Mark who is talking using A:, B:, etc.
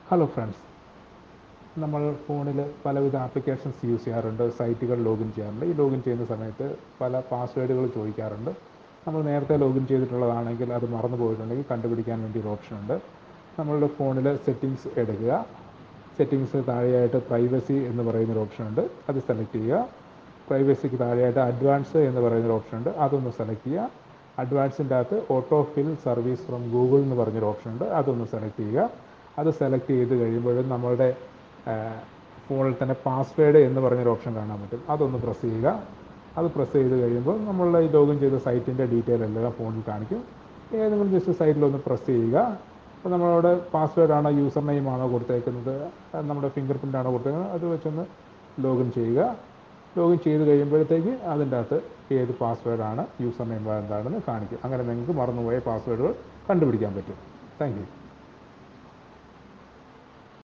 A: hello friends നമ്മൾ ഫോണിൽ പലവിധ ആപ്ലിക്കേഷൻസ് യൂസ് ചെയ്യാറുണ്ട് സൈറ്റുകൾ ലോഗിൻ ചെയ്യാറുണ്ട് ഈ ലോഗിൻ ചെയ്യുന്ന സമയത്ത് പല പാസ്വേഡുകൾ ചോദിക്കാറുണ്ട് നമ്മൾ നേരത്തെ ലോഗിൻ ചെയ്തിട്ടുള്ളതാണെങ്കിൽ അത് മറന്നു പോയിട്ടുണ്ടെങ്കിൽ കണ്ടുപിടിക്കാൻ വേണ്ടി ഒരു ഓപ്ഷൻ ഉണ്ട് നമ്മളുടെ ഫോണിൽ സെറ്റിങ്സ് എടുക്കുക സെറ്റിങ്സ് താഴെയായിട്ട് പ്രൈവസി എന്ന് പറയുന്നൊരു ഓപ്ഷൻ ഉണ്ട് അത് സെലക്ട് ചെയ്യുക പ്രൈവസിക്ക് താഴെയായിട്ട് അഡ്വാൻസ് എന്ന് പറയുന്നൊരു ഓപ്ഷൻ ഉണ്ട് അതൊന്ന് സെലക്ട് ചെയ്യുക അഡ്വാൻസിൻ്റെ അകത്ത് auto fill service from Google എന്ന് പറഞ്ഞൊരു ഓപ്ഷൻ ഉണ്ട് അതൊന്ന് സെലക്ട് ചെയ്യുക അത് സെലക്ട് ചെയ്ത് കഴിയുമ്പോഴും നമ്മളുടെ ഫോണിൽ തന്നെ പാസ്വേഡ് എന്ന് പറഞ്ഞൊരു ഓപ്ഷൻ കാണാൻ പറ്റും അതൊന്ന് പ്രസ് ചെയ്യുക അത് പ്രസ് ചെയ്ത് കഴിയുമ്പോൾ നമ്മളുടെ ഈ ലോഗിൻ ചെയ്ത സൈറ്റിൻ്റെ ഡീറ്റെയിൽ എല്ലാം ഫോണിൽ കാണിക്കും ഏതെങ്കിലും ജസ്റ്റ് സൈറ്റിലൊന്ന് പ്രസ് ചെയ്യുക അപ്പോൾ നമ്മളവിടെ പാസ്വേഡ് ആണോ യൂസർ നെയിം ആണോ കൊടുത്തേക്കുന്നത് അത് നമ്മുടെ ഫിംഗർ പ്രിൻ്റ് ആണോ കൊടുത്തേക്കുന്നത് അത് വെച്ചൊന്ന് ലോഗിൻ ചെയ്യുക ലോഗിൻ ചെയ്ത് കഴിയുമ്പോഴത്തേക്ക് അതിൻ്റെ അകത്ത് ഏത് പാസ്വേഡാണ് യൂസർ നെയിം എന്താണെന്ന് കാണിക്കും അങ്ങനെ നിങ്ങൾക്ക് മറന്നുപോയ പാസ്വേഡുകൾ കണ്ടുപിടിക്കാൻ പറ്റും താങ്ക് യു